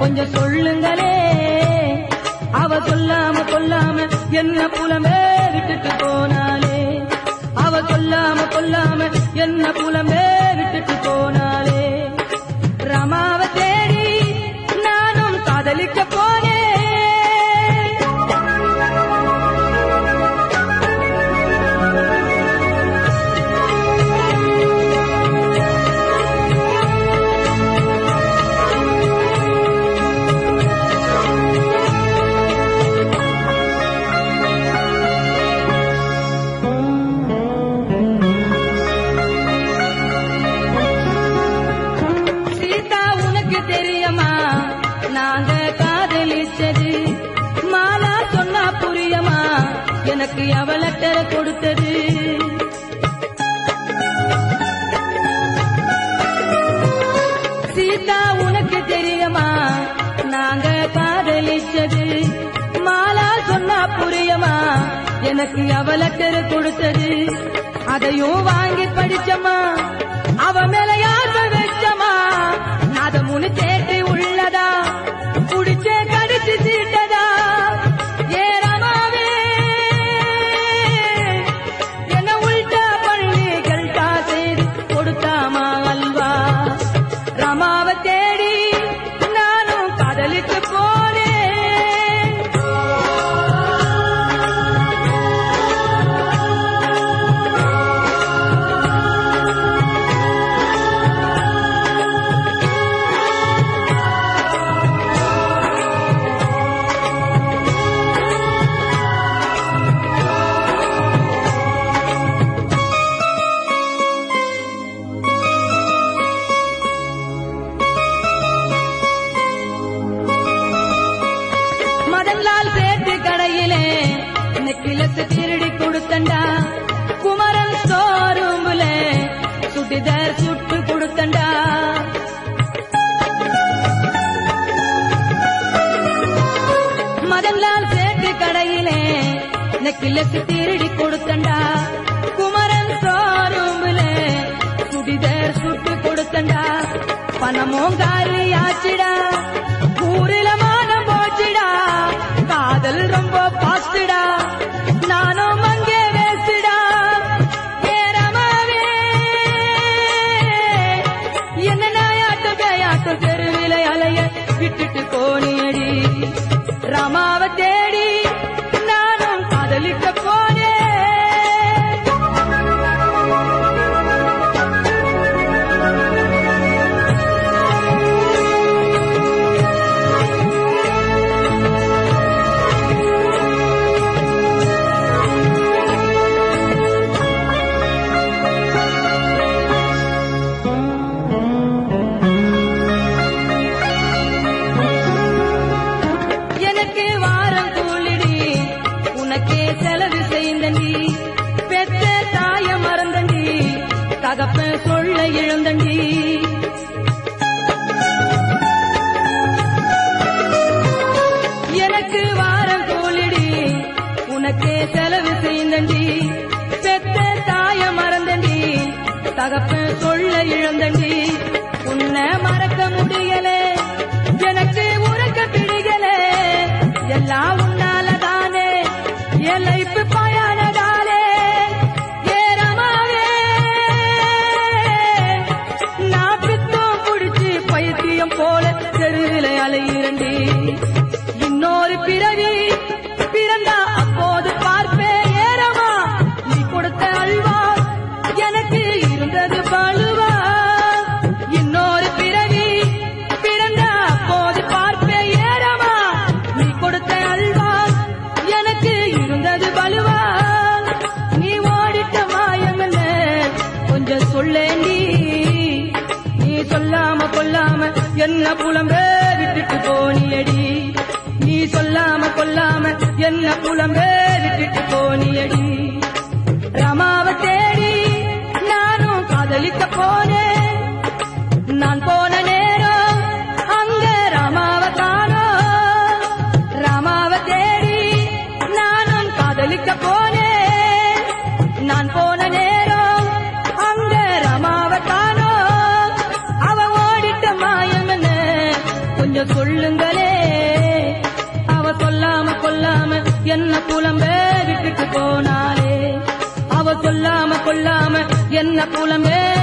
கொஞ்சம் சொல்லுங்களே அவ சொல்லாம கொல்லாம என்ன புலம்பே விட்டுட்டு போனாலே அவ சொல்லாம கொல்லாம என்ன புலம்பே விட்டுட்டு போனாலே ரமாவை தேடி நானும் காதலிக்க போனேன் சீதா உனக்கு தெரியுமா நாங்க காதலிச்சது மாலா சொன்னா புரியுமா எனக்கு அவ லெட்டர் கொடுத்தது சீதா உனக்கு தெரியுமா நாங்க காதலிச்சது மாலா சொன்னா புரியுமா எனக்கு அவ லெட்டர் கொடுத்தது அதையும் வாங்கி படிச்சமா அவ மேல யாச வச்சமா நாதமுனு தேட்டி உள்ளதா குடிச்சே கடிச்சு சீட்டதா ஏறமாவே என்ன உள்டா பண்ணி கல்டா செய்து கொடுத்தாமா அல்வா ரமாவை தேடி நானும் காதலித்து போனேன் மதன்லால் பேட்டு கடையிலே நெக்கிலத்து திருடி கொடுத்தண்டா குமரன் ஸ்டோரூம்ல சுடிதார் சுட்டு கொடுத்தண்டா மதன்லால் பேட்டு கடையிலே நெக்கிலத்து திருடி கொடுத்தண்டா குமரன் ஸ்டோரூம்ல சுடிதார் சுட்டு கொடுத்தண்டா பணமும் காரி ஆச்சிடா ஊரில மானம் போச்சுடா காதல் ரொம்ப பாஸ்டடா நானும் அங்கே வேஸ்டடா ஏறமாவே என்ன நாயாட்டு பேயாட்டு தெருவில அலைய விட்டுட்டு போனியடி ராமாவை தேடி நானும் காதலிக்க போனேன் எனக்கு வாரம் கூலிடி உனக்கே செலவு செய்தண்டி பெத்த தாய மறந்தண்டி தகப்ப சொல்ல இழந்தண்டி எனக்கு வாரம் கூலிடி உனக்கே செலவு செய்தண்டி பெத்த தாய மறந்தண்டி தகப்ப சொல்ல இழந்தண்டி உன்னை மறக்க முடியல எனக்கு உறக்க பிடிக்கல எல்லாம் உன்னாலதானே என் லைஃப் பயனதாலே ஏறமாவே நான் பித்தம் புடிச்சு பைத்தியம் போல தெருவில அலையிரண்டி இன்னொரு பிறவி பிறந்தா அப்போது பார்ப்பேன் ஏறமா நீ கொடுத்த அல்வா எனக்கு இருந்தது பழுவா இன்னொரு பிறவி பிறந்தா அப்போது பார்ப்பேன் ஏறமா நீ கொடுத்த அல்வா எனக்கு இருந்தது பழுவா நீ ஓடிட்ட மாயங்கன்னு கொஞ்சம் சொல்லேண்டி நீ சொல்லாம கொல்லாம என்ன புலம்பே விட்டுட்டு போனியடி நீ சொல்லாம கொல்லாம என்ன புலம்பே விட்டுட்டு போனியடி ரமாவை தேடி நானும் காதலிக்க போனேன் நான் போன நேரம் அங்க ராமாவை காணோம் ராமாவை தேடி நானும் காதலிக்க போனேன் நான் போன நேரம் அங்க ராமாவை காணோம் அவ ஓடிட்ட மாயம் என்ன கொஞ்சம் சொல்லுங்களே அவ சொல்லாம கொல்லாம என்ன புலம்பே விட்டுட்டு போனாலே அவ சொல்லாம கொல்லாம என்ன புலம்பே